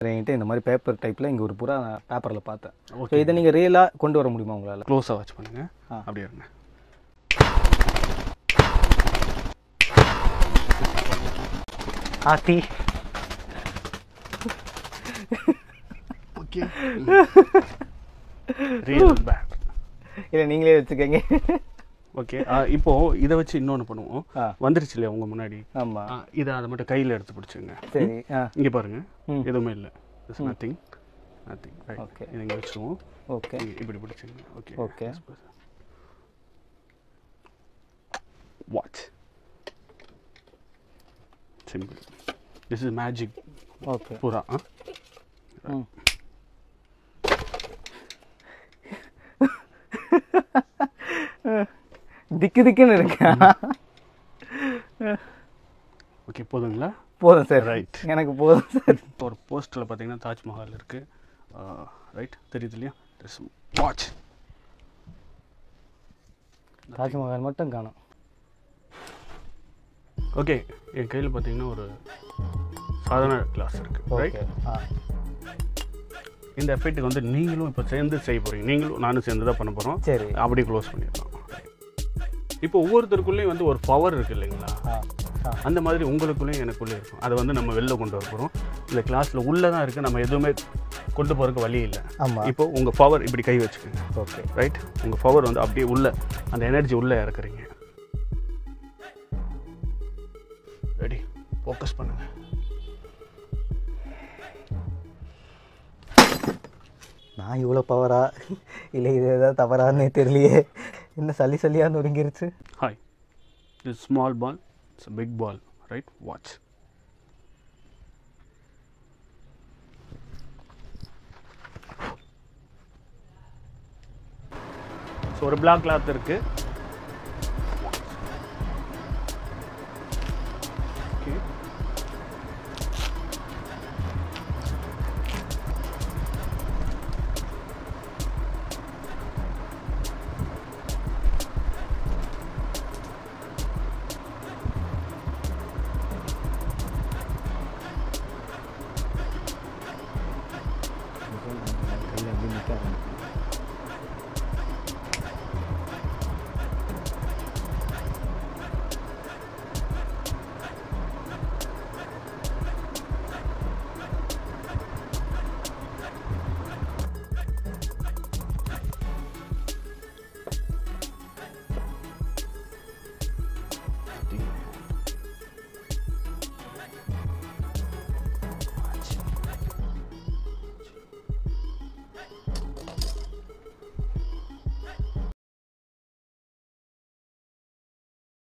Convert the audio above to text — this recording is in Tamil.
என்கிட்ட இந்த மாதிரி பேப்பர் டைப்பில் இங்கே ஒரு புறா பேப்பரில் பார்த்தேன் ஸோ இதை நீங்கள் ரியலாக கொண்டு வர முடியுமா உங்களால் க்ளோஸாக வாட்ச் பண்ணுங்க ஆ. அப்படியே இருங்க ஆத்தி ஓகே ரியல் பேட் இல்லை நீங்களே வச்சுக்கோங்க ஓகே இப்போ இதை வச்சு இன்னொன்று பண்ணுவோம் ஆ. வந்துருச்சு இல்லையா உங்க முன்னாடி ஆமாம் ஆ, இதை அதை மட்டும் கையில் எடுத்து பிடிச்சுங்க சரி ஆ இங்கே பாருங்க ம். எதுவுமே இல்லை it's nothing nothing right Okay. இது இங்கே வச்சுருவோம் ஓகே இங்க இப்படி பிடிச்சுங்க okay Okay. Watch simple this is magic okay பூரா ஆ ம் திக்கு திக்குன்னு இருக்கா ஓகே போதுங்களா போதும் சார் Right. எனக்கு போதும் சார் இப்போ ஒரு போஸ்டரில் பார்த்தீங்கன்னா தாஜ்மஹால் இருக்கு ரைட் தெரியுது இல்லையா வாட்ச் தாஜ்மஹால் மட்டும் காணும் ஓகே என் கையில் பார்த்தீங்கன்னா ஒரு சாதாரண கிளாஸ் இருக்கு ரைட் ஓகே ஆ இந்த எஃபெக்ட்டுக்கு வந்து நீங்களும் இப்போ சேர்ந்து செய்ய போறீங்க நீங்களும் நானும் சேர்ந்து தான் பண்ண போகிறோம் சரி அப்படியே க்ளோஸ் பண்ணிடலாம் இப்போ ஒவ்வொருத்தருக்குள்ளேயும் வந்து ஒரு பவர் இருக்கு இல்லைங்களா ஆ ஆ அந்த மாதிரி உங்களுக்குள்ளேயும் எனக்குள்ளே இருக்கும் அதை வந்து நம்ம வெளில கொண்டு வர போகிறோம் இந்த கிளாஸில் உள்ளே தான் இருக்குது நம்ம எதுவுமே கொண்டு போகிறதுக்கு வழி இல்லை ஆமாம் இப்போ உங்கள் பவர் இப்படி கை வச்சுக்கோங்க ஓகே ரைட் உங்கள் பவர் வந்து அப்படியே உள்ள அந்த எனர்ஜி உள்ளே இறக்குறீங்க ரெடி ஃபோக்கஸ் பண்ணுங்க நான் இவ்வளோ பவரா இல்லை இது ஏதாவது தவறானே தெரியலையே என்ன சளி சளியாக நொறுங்கிருச்சு hi this small ball it's big ball right watch so ஒரு பிளாக் கிளாத் இருக்கு ஓகே கையில் எப்படி நிற்க